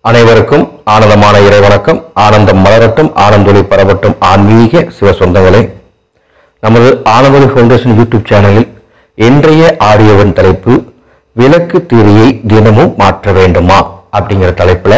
அனைவருக்கும் ஆனந்தமான இறைவணக்கம் ஆனந்தம் மலரட்டும் ஆனந்தொளி பரவட்டும் ஆன்மீக சிவ சொந்தங்களே நமது ஆனந்தொளி ஃபவுண்டேஷன் யூடியூப் சேனலில் இன்றைய ஆடியோவின் தலைப்பு விளக்கு திரியை தினமும் மாற்ற வேண்டுமா அப்படிங்கிற தலைப்புல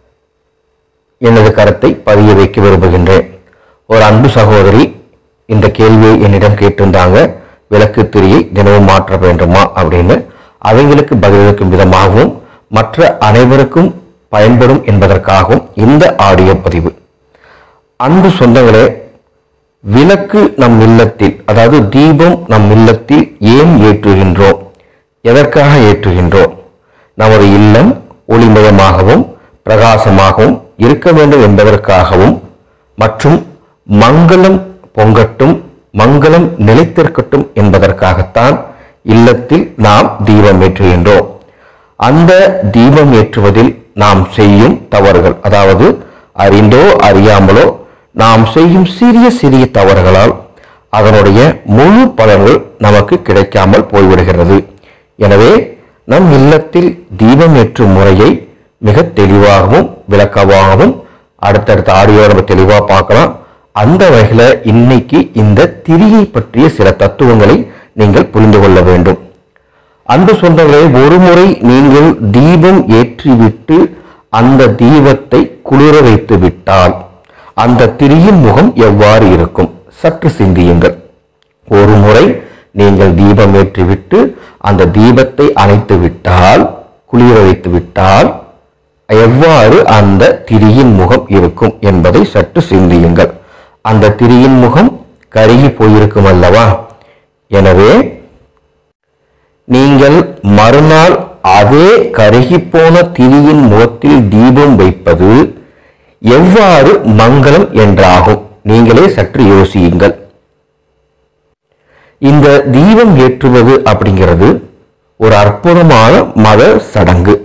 எனது கருத்தை பதிய வைக்க விரும்புகின்றேன் ஒரு அன்பு சகோதரி இந்த கேள்வியை என்னிடம் கேட்டிருந்தாங்க விளக்கு திரியை தினமும் மாற்ற வேண்டுமா அப்படின்னு அவங்களுக்கு பதிலளிக்கும் விதமாகவும் மற்ற அனைவருக்கும் பயன்படும் என்பதற்காகவும் இந்த ஆடியோ பதிவு அன்பு சொந்தங்களே விளக்கு நம் இல்லத்தில் அதாவது தீபம் நம் இல்லத்தில் ஏன் ஏற்றுகின்றோம் எதற்காக ஏற்றுகின்றோம் நமது இல்லம் ஒளிமயமாகவும் பிரகாசமாகவும் இருக்க வேண்டும் என்பதற்காகவும் மற்றும் மங்களம் பொங்கட்டும் மங்களம் நிலைத்திருக்கட்டும் என்பதற்காகத்தான் இல்லத்தில் நாம் தீபம் ஏற்றுகின்றோம் அந்த தீபம் ஏற்றுவதில் நாம் செய்யும் தவறுகள் அதாவது அறிந்தோ அறியாமலோ நாம் செய்யும் சிறிய சிறிய தவறுகளால் அதனுடைய முழு பலன்கள் நமக்கு கிடைக்காமல் போய்விடுகிறது எனவே நம் இல்லத்தில் தீபம் ஏற்றும் முறையை மிக தெளிவாகவும் விளக்கமாகவும் அடுத்தடுத்த ஆடியோ நம்ம தெளிவாக பார்க்கலாம் அந்த வகையில இன்னைக்கு இந்த திரியை பற்றிய சில தத்துவங்களை நீங்கள் புரிந்து கொள்ள வேண்டும் அன்பு சொந்தங்களே ஒருமுறை நீங்கள் தீபம் ஏற்றிவிட்டு அந்த தீபத்தை குளிர வைத்து விட்டால் அந்த திரியின் முகம் எவ்வாறு இருக்கும் சற்று சிந்தியுங்கள் ஒரு முறை நீங்கள் தீபம் ஏற்றிவிட்டு அந்த தீபத்தை அணைத்து விட்டால் குளிர வைத்து விட்டால் எவ்வாறு அந்த திரியின் முகம் இருக்கும் என்பதை சற்று சிந்தியுங்கள் அந்த திரியின் முகம் கருகி போயிருக்கும் அல்லவா எனவே நீங்கள் மறுநாள் அதே கருகிப்போன திரியின் முகத்தில் தீபம் வைப்பது எவ்வாறு மங்களம் என்றாகும் நீங்களே சற்று யோசியுங்கள் இந்த தீபம் ஏற்றுவது அப்படிங்கிறது ஒரு அற்புதமான மத சடங்கு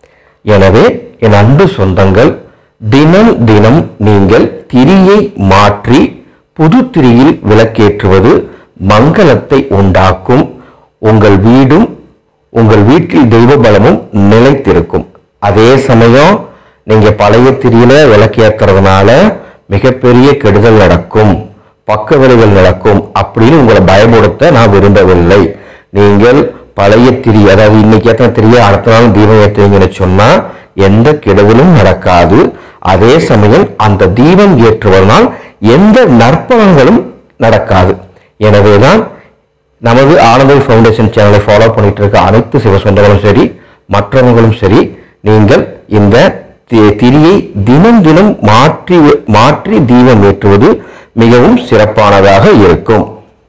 எனவே என் அன்பு சொந்தங்கள் தினம் தினம் நீங்கள் திரியை மாற்றி புது திரியில் விளக்கேற்றுவது மங்களத்தை உண்டாக்கும் உங்கள் வீடும் உங்கள் வீட்டில் தெய்வ பலமும் நிலைத்திருக்கும் அதே சமயம் நீங்க பழைய திரியில விளக்கேற்றுறதுனால மிகப்பெரிய கெடுதல் நடக்கும் பக்க விளைவுகள் நடக்கும் அப்படின்னு உங்களை பயமுறுத்த நான் விரும்பவில்லை நீங்கள் பழைய திரி அதாவது இன்னைக்கு ஏற்ற திரியை அடுத்த நாள் தீபம் ஏற்றுவீங்கன்னு சொன்னா எந்த கெடுதலும் நடக்காது அதே சமயம் அந்த தீபம் ஏற்றுவதனால் எந்த நற்பலன்களும் நடக்காது எனவேதான் நமது ஆனந்தல் ஃபவுண்டேஷன் சேனலை ஃபாலோ பண்ணிட்டு இருக்க அனைத்து சிவ சொந்தங்களும் சரி மற்றவங்களும் சரி நீங்கள் இந்த தி- திரியை தினம் தினம் மாற்றி மாற்றி தீபம் ஏற்றுவது மிகவும் சிறப்பானதாக இருக்கும்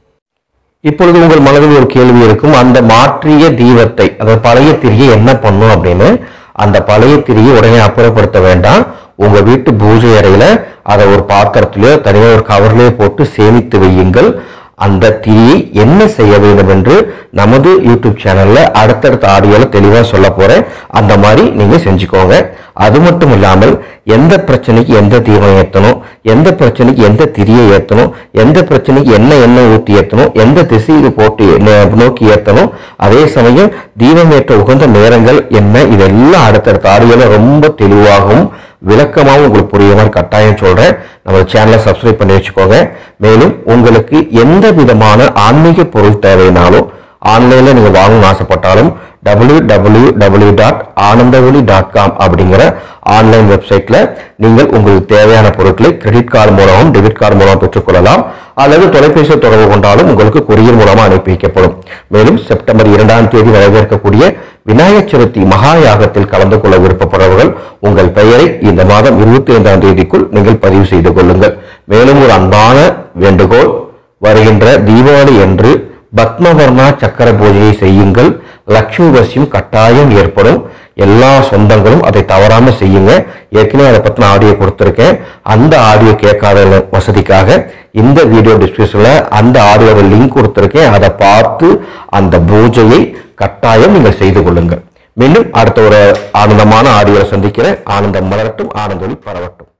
இப்பொழுது உங்கள் மனதில் ஒரு கேள்வி இருக்கும் அந்த மாற்றிய தீபத்தை அதாவது பழைய திரியை என்ன பண்ணும் அப்படின்னு அந்த பழைய திரியை உடனே அப்புறப்படுத்த வேண்டாம் உங்க வீட்டு பூஜை அறையில அதை ஒரு பாத்திரத்திலயோ தனியாக ஒரு கவர்லயோ போட்டு சேமித்து வையுங்கள் அந்த திரியை என்ன செய்ய வேண்டும் என்று நமது யூடியூப் சேனல்ல அடுத்தடுத்த ஆடியோல தெளிவா சொல்ல போறேன் அந்த மாதிரி நீங்க செஞ்சுக்கோங்க அது மட்டும் இல்லாமல் எந்த பிரச்சனைக்கு எந்த தீபம் ஏற்றணும் எந்த பிரச்சனைக்கு எந்த திரியை ஏற்றணும் எந்த பிரச்சனைக்கு என்ன எண்ணெய் ஊற்றி ஏற்றணும் எந்த திசையில் போட்டு நே- நோக்கி ஏற்றணும் அதே சமயம் தீபம் ஏற்ற உகந்த நேரங்கள் என்ன இதெல்லாம் அடுத்தடுத்த ஆடியோல ரொம்ப தெளிவாகவும் விளக்கமாகவும் உங்களுக்கு புரிய மாதிரி கட்டாயம் சொல்றேன் நம்ம சேனலை சப்ஸ்கிரைப் பண்ணி வச்சுக்கோங்க மேலும் உங்களுக்கு எந்த விதமான ஆன்மீக பொருள் தேவைனாலும் ஆன்லைன்ல நீங்க வாங்கணும்னு ஆசைப்பட்டாலும் W W W dot Anandavoli dot com அப்படிங்கிற ஆன்லைன் வெப்சைட்ல நீங்கள் உங்களுக்கு தேவையான பொருட்களை கிரெடிட் கார்டு மூலமும் டெபிட் கார்டு மூலம் பெற்றுக்கொள்ளலாம் அல்லது தொலைபேசி தொடர்பு கொண்டாலும் உங்களுக்கு கொரியர் மூலமா அனுப்பி வைக்கப்படும் மேலும் செப்டம்பர் இரண்டாம் தேதி வரவேற்கக்கூடிய விநாயகர் சதுர்த்தி மகா யாகத்தில் கலந்து கொள்ள விருப்பப்படுறவர்கள் உங்கள் பெயரை இந்த மாதம் இருபத்தி ஐந்தாம் தேதிக்குள் நீங்கள் பதிவு செய்து கொள்ளுங்கள் மேலும் ஒரு அன்பான வேண்டுகோள் வருகின்ற தீபாவளி என்று பத்மவர்ணா சக்கர பூஜையை செய்யுங்கள் லட்சுமி வசியம் கட்டாயம் ஏற்படும் எல்லா சொந்தங்களும் அதை தவறாம செய்யுங்க ஏற்கனவே அதை பத்தின ஆடியோ கொடுத்துருக்கேன் அந்த ஆடியோ கேட்காத வசதிக்காக இந்த வீடியோ டிஸ்கிரிப்ஷன்ல அந்த ஆடியோட லிங்க் கொடுத்துருக்கேன் அதை பார்த்து அந்த பூஜையை கட்டாயம் நீங்கள் செய்து கொள்ளுங்கள் மீண்டும் அடுத்த ஒரு ஆனந்தமான ஆடியோவை சந்திக்கிறேன் ஆனந்தம் மலரட்டும் ஆனந்தொலி பரவட்டும்